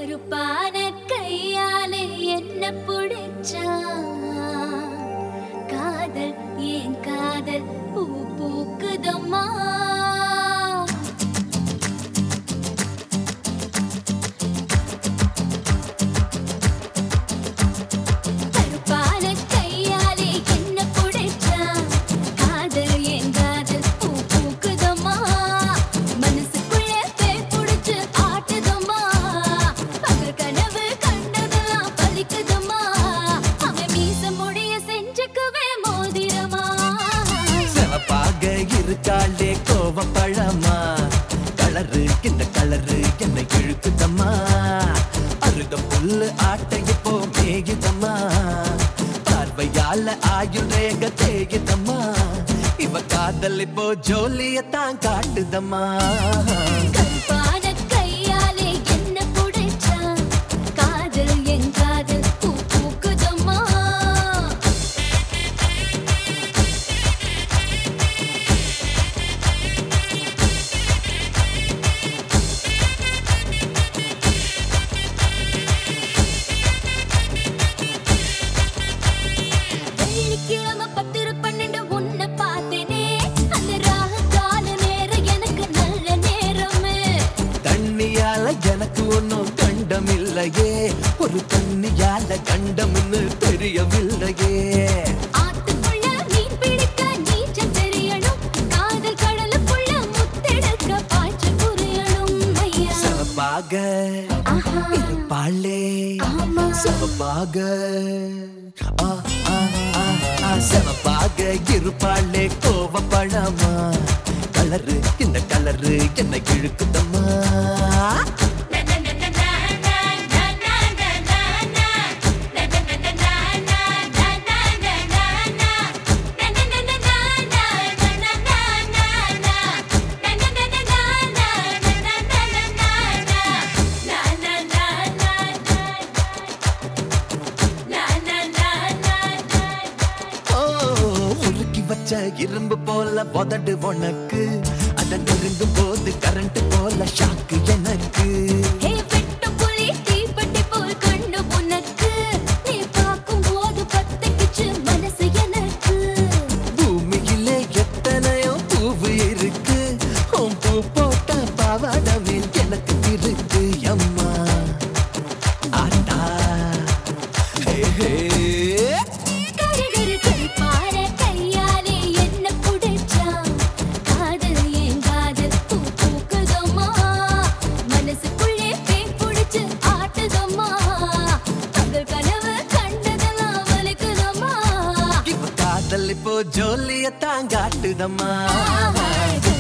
கருப்பான கையாலே என்ன புடிச்சா காதல் ஏன் காதல் பூ பூக்குதம்மா கருப்பான கையாலே என்ன புடிச்சா காதல் ஏன் காதல் பூ பூக்குதம்மா மனசுக்குள்ள பேய் புடிச்சு ஆட்டுதம்மா பகல் கனவு கண்டதெல்லாம் பலிக்குதம்மா அவன் மீச முடிய செஞ்சுக்குவே மோதிரமா சிவப்பாக இருக்காளே கோவப்பழமா கலரு இந்த கலரு என்னை இழுக்குதம்மா அருக புல்லு ஆட்டை இப்போ மேயுதம்மா பார்வையால ஆயுள் ரேக தேயுதம்மா இவ காதல் இப்போ ஜோலியத்தான் காட்டுதம்மா கருப்பான கையாலே என்ன புடிச்சா காதல் என் காதல் பூ பூக்குதம்மா வெள்ளிக்கிழமை பத்திர பன்னெண்டு உன்னை பார்த்தேனே அந்த ராக கால நேரம் எனக்கு நல்ல நேரமே தண்ணியால எனக்கு ஒன்னும் கண்டம் இல்லையே ஒரு தண்ணியால கண்டம்னு தெரியவில்லையே ஆத்துக்குள்ள மீன் பிடிக்க நீச்சல் தெரியணும் காதல் கடலுக்குள்ள முத்தெடுக்க பாய்ச்சல் புரியணும் ஐயா சிவப்பாக ஆஹா. இருப்பாளே ஆமா. சிவப்பாக ஆ, ஆ, ஆ, ஆ, சிவப்பாக இருப்பாளே கோவப்பழமா கலரு இந்த கலரு என்ன இழுக்குதம்மா ஓ, உருக்கி வச்ச இரும்பு போல உதடு உனக்கு அத நெருங்கும் போது கரண்ட் போல ஷாக்கு எனக்கு ஹே வெட்டு புலி தீப்பெட்டி போல் கண்டு உனக்கு நீ பார்க்கும் போது பத்திக்கிச்சு மனசு எனக்கு பூமியிலே எத்தனையோ பூவு இருக்கு உன் பூ போட்ட பாவாடமே எனக்கு இருக்கு அம்மா ஆட்டா ஹே, ஹே. கருகரு கருப்பார கையாலே என்ன புடிச்சா காதல் ஏன் காதல் பூ பூக்குதம்மா மனசுக்குள்ளே பேய் புடிச்சு ஆட்டுதம்மா பகல் கனவு கண்டதெல்லாம் வலிக்குதம்மா இவ காதல் இப்போ ஜோலியத்தான் காட்டுதம்மா ஆஹா,